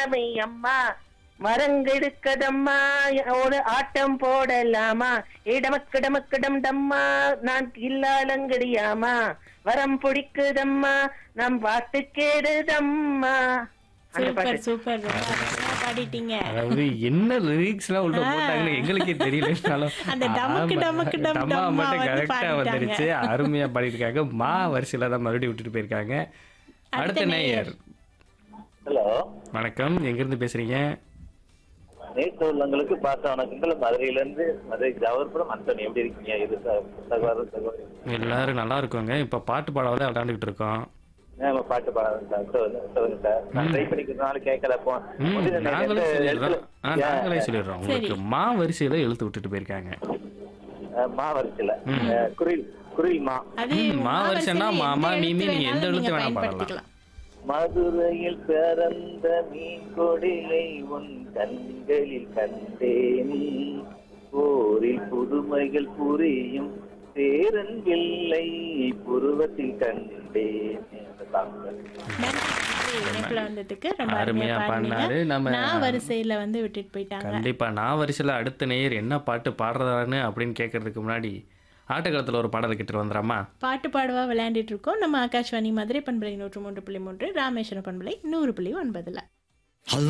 இளமை அம்மா மரங்கெடுக்கதம்மா ஒரு ஆட்டம் போடலாமா இடமக்கிடமக்கிடம் டம்மா நான் இல்லாலங்கடியாமா வரம் பிடிக்குதம்மா நம் பாட்டு கேடுதம்மா அந்த சூப்பர் பாட்டு சூப்பர் ரொம்ப அழகா பாடிட்டீங்க அதாவது என்ன லிரிக்ஸ் எல்லாம் உள்ள போட்டாங்கன்னு எங்களுக்கே தெரியலனாலும் அந்த டமக்கு டமக்கு டம் டம்மா டம்மா மட்டும் வந்து கரெக்டா பாடிட்டாங்க. வந்துருச்சு அருமையா பாடிருக்காங்க மா வரிசையில தான் மறுபடியும் விட்டுட்டு போயிருக்காங்க அடுத்த அடுத்த நேயர் ஹலோ வணக்கம் எங்க இருந்து பேசுறீங்க நேற்று உள்ளவங்களுக்கு பார்த்த வணக்கங்கள் மதுரையில இருந்து மதுரை ஜவஹர்புரம் அந்தோனி எப்படி இருக்கீங்க இது ச- சகோதரர் சகோதரி எல்லாரும் நல்லா இருக்கோங்க இப்ப பாட்டு பாடாத விளையாண்டுகிட்டு இருக்கோம் நம்ம பாட்டு பாடுறோம் சார் சொல்லுங்க சொல்லுங்க சார் நான் ட்ரை பண்ணிக்கிறதுனால கேட்கல போ ம், முதல்ல நான் நாங்களே எந்த சொல்லிடுறோம் இடத்துல- ஆ, நாங்களே சொல்லிடுறோம் உங்களுக்கு சரி. மா வரிசையில இழுத்து விட்டுட்டு போயிருக்காங்க அஹ், மா வரிசையில அஹ், குரில் குரில் மா அது ம், மா வரிசைன்னா வரிசையில மாமா, எந்த மீமி, எழுத்து நீங்க எந்த வேணாலும் எழுத்து நீங்க வேணா பயன்படுத்திக்கலாம். மதுரையில் பிறந்த மீன் கொடியை உன் கண்களில் கண்டேன் போரில் புதுமைகள் புரியும் சேரன் வெள்ளை புருவத்தில் கண்டேன் அந்த song sir. நன்றி, இணைப்புல வந்ததுக்கு ரொம்ப அருமையா அருமையா பாடினாரு. பாடினீங்க நம்ம- நான் வரிசையில வந்து விட்டுட்டு போயிட்டாங்க கண்டிப்பா நான் வரிசையில அடுத்த நேயர் என்ன பாட்டு பாடுறதான்னு அப்படின்னு கேட்கறதுக்கு முன்னாடி ஆட்டக்காலத்துல ஒரு பாடல் கிட்டு வந்துடாமா பாட்டு பாடுவா விளையாண்டுட்டு இருக்கோம் நம்ம ஆகாஷ்வாணி மதுரை பண்பலை நூற்று மூன்று புள்ளி மூன்று ராமேஸ்வரம் பண்பலை நூறு புள்ளி ஒன்பதுல